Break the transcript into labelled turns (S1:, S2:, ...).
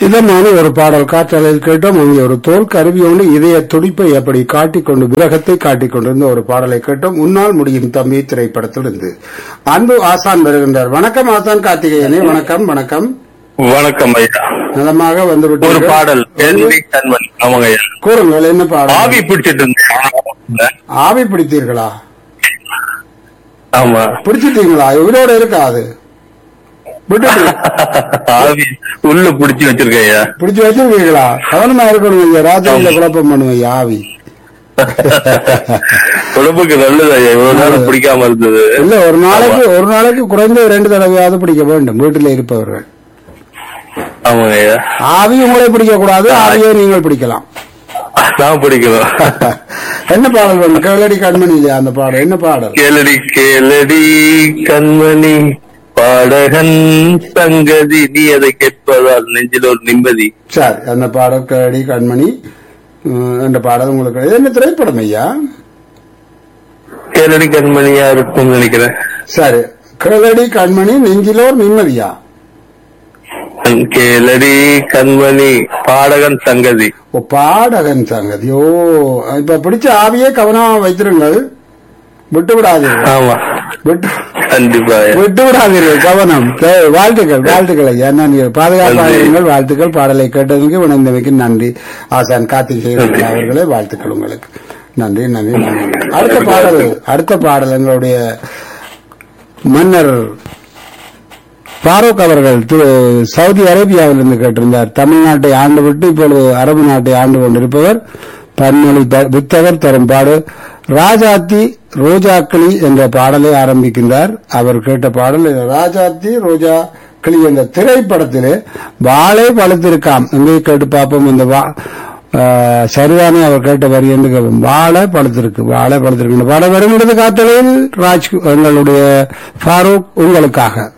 S1: இதமான ஒரு பாடல் காற்றலையில் கேட்டோம் அங்கே ஒரு தோல் கருவியோடு இதய துடிப்பை எப்படி காட்டிக்கொண்டு விரகத்தை காட்டிக் கொண்டிருந்த ஒரு பாடலை கேட்டோம் உன்னால் முடியும் தம்பி திரைப்படத்திலிருந்து அன்பு ஆசான் வருகின்றார் வணக்கம் ஆசான் கார்த்திகேயனே வணக்கம் வணக்கம்
S2: வணக்கம் ஐயா
S1: நலமாக வந்து
S2: ஒரு
S1: விட்டீர்கள்.
S2: பாடல் எல்வி கண்மன் ஆமாங்க ஐயா
S1: கூறுங்கள் என்ன பாடல்
S2: ஆவி பிடிச்சிட்டு இருந்தேன்
S1: ஆவி பிடித்தீர்களா
S2: ஆமா
S1: பிடிச்சிட்டீங்களா உயிரோட இருக்கா அது விட்டுட்டு
S2: ஆவி உள்ள பிடிச்சு வச்சிருக்கேன் ஐயா
S1: பிடிச்சு வச்சிருக்கீங்களா கவனமா இருக்கணும் ஐயா ராத்திரியில குழப்பம் பண்ணுவேன் ஆவி
S2: உடம்புக்கு நல்லது ஐயா இவ்வளவு நேரம் பிடிக்காம இருந்தது
S1: இல்ல ஒரு நாளைக்கு ஒரு நாளைக்கு குறைந்த ரெண்டு தடவையாவது பிடிக்க வேண்டும் வீட்டில் இருப்பவர்கள்
S2: ஆமாங்க ஐயா
S1: ஆவி உங்களை பிடிக்க கூடாது ஆவியை நீங்கள் பிடிக்கலாம்
S2: நான் பிடிக்கணும்
S1: என்ன பாடல் வேணும் கேளடி கண்மணி இல்லையா அந்த பாடல் என்ன பாடல்
S2: கேளடி கேளடி கண்மணி பாடகன் சங்கதி நீ அதை கேட்பதால் நெஞ்சில் ஒரு நிம்மதி
S1: சரி அந்த பாடல் கேளடி கண்மணி உம், என்ற பாடல் உங்களுக்கு இது என்ன திரைப்படம் ஐயா
S2: கேளடி கண்மணியா இருக்கும்னு நினைக்கிறேன்
S1: சரி கேளடி கண்மணி நெஞ்சிலோர் நிம்மதியா
S2: கேளடி கண்மணி பாடகன் சங்கதி
S1: ஓ பாடகன் சங்கதி ஓ இப்ப பிடிச்ச ஆவியே கவனமா வைத்திருங்கள் விட்டு விடாதீர்கள்
S2: ஆமா
S1: விட்டு
S2: கண்டிப்பா ஐயா.
S1: விட்டு விடாதீர்கள் கவனம் கே- வாழ்த்துக்கள் வாழ்த்துக்கள் ஐயா நன்றி பாதுகாப்பாக
S2: நன்றி.
S1: இருங்கள் வாழ்த்துக்கள் பாடலை கேட்டதுக்கு இணைந்தமைக்கு நன்றி ஆசான் கார்த்திகேயன் அவர்களே வாழ்த்துக்கள் உங்களுக்கு நன்றி நன்றி நன்றி அடுத்த பாடல் அடுத்த பாடல் எங்களுடைய மன்னர் பாரூக் அவர்கள் திரு சவுதி அரேபியாவிலிருந்து கேட்டிருந்தார் தமிழ்நாட்டை ஆண்டு விட்டு இப்பொழுது அரபு நாட்டை ஆண்டு கொண்டிருப்பவர் பன்மொழி த- புத்தகர் தரும் பாடு ராஜாத்தி ரோஜாக்கிளி என்ற பாடலை ஆரம்பிக்கின்றார் அவர் கேட்ட பாடல் ராஜாத்தி ரோஜா கிளி என்ற திரைப்படத்திலே வாழை பழுத்திருக்காம் எங்கே கேட்டு பார்ப்போம் இந்த வா ஆ, சரிதானே அவர் கேட்ட வரி என்று கேட்போம் வாழை பழுத்திருக்கு வாழை பழுத்திருக்கு இந்த பாடம் வருகிறது காத்தலையில் ராஜ் எங்களுடைய ஃபாரூக் உங்களுக்காக